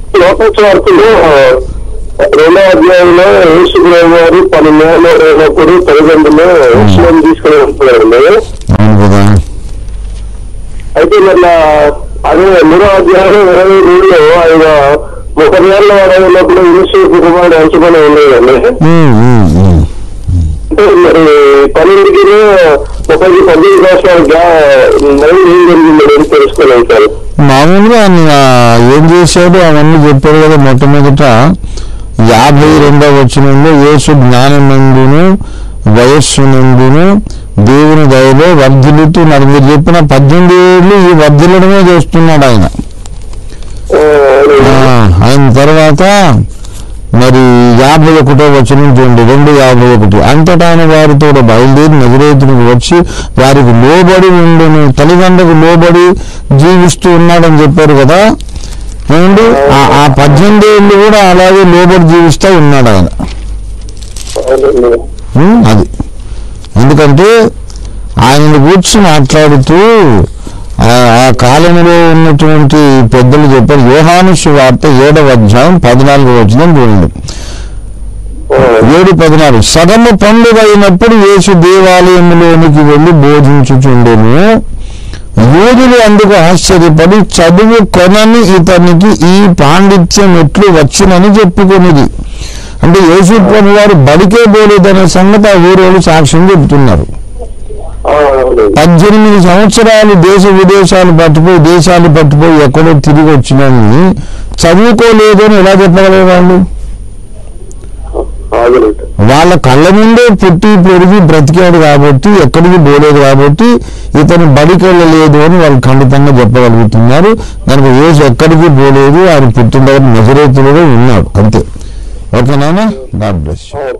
Locus వార్తలో రెండో అధ్యాయంలో యేసుప్రభు వారు పలు నెలలో అయినప్పుడు తల్లిదండ్రులు యేసులను తీసుకుని వెళ్తున్నారండి అవును కదా అయితే మరి అదే మూడో అధ్యాయం ఇరవై రెండులో ఆయన ఒక నెలలో ఉన్నప్పుడు యేసు కుటుంబాన్ని అంచుకొని ఉండేదండి ఉమ్, ఉమ్, ఉమ్. అంటే మరి పన్నెండుకి ఒకరికి పద్దెనిమిది సంవత్సరాల మైండ్ ఏం జరిగింది అని తెలుసుకోలేదు సార్ మామూలుగా ఆయన ఏం చేశాడు అవన్నీ చెప్పాడు కదా మొట్టమొదట యాభై రెండవ వచనంలో యేసు జ్ఞానమందును వయస్సునందును దేవుని దయలో వర్ధిల్లుతూ మరి మీరు చెప్పిన పద్దెనిమిది ఏళ్ళు ఈ వర్ధిల్లడమే చేస్తున్నాడు ఆయన ఆ, ఆయన తర్వాత మరి యాభై ఒకటో వచనం చూడండి రెండు యాభై ఒకటి అంతటా ఆయన వారితో బయలుదేరి నజరేతునికి వచ్చి వారికి లోబడి ఉండును తల్లిదండ్రులకు లోబడి జీవిస్తూ ఉన్నాడని చెప్పారు కదా ఏమండి ఆ- ఆ పద్దెనిమిది ఏళ్ళు కూడా అలాగే లోబడి జీవిస్తూ ఉన్నాడు ఆయన అవునండి ఉం? అది ఎందుకంటే ఆయన గురించి మాట్లాడుతూ ఆ ఆ కాలంలో ఉన్నటువంటి పెద్దలు చెప్పారు యోహాను వార్త ఏడవ అధ్యాయం పద్నాలుగు వచ్చిన చూడండి ఏడు పద్నాలుగు సగము పండుగ అయినప్పుడు యేసు దేవాలయంలోనికి వెళ్ళి బోధించుచుండెను యూదులు అందుకు ఆశ్చర్యపడి చదువు కొనని ఇతనికి ఈ పాండిత్యం ఎట్లు వచ్చినని చెప్పుకొనిది అంటే యేసు ప్రభు వారు బడికే పోలేదనే సంగతి ఆ ఊరోళ్ళు సాక్ష్యం చెబుతున్నారు ఆ, అవునండి పద్దెనిమిది సంవత్సరాలు దేశ విదేశాలు పట్టుపోయి దేశాలు పట్టుపోయి ఎక్కడో తిరిగి వచ్చినని చదువుకోలేదు అని ఎలా చెప్పగలరు వాళ్ళు అవునండి వాళ్ళ కళ్ళ ముందే పుట్టి పెరిగి బ్రతికాడు కాబట్టి ఎక్కడికి పోలేదు కాబట్టి ఇతను బడికి వెళ్ళలేదు అని వాళ్ళు ఖండితంగా చెప్పగలుగుతున్నారు దానికి యేసు ఎక్కడికి పోలేదు ఆయన పుట్టిన దగ్గర నజరేతులుగా ఉన్నాడు అంతే ఓకేనా గాడ్ బ్లెస్ ఆ,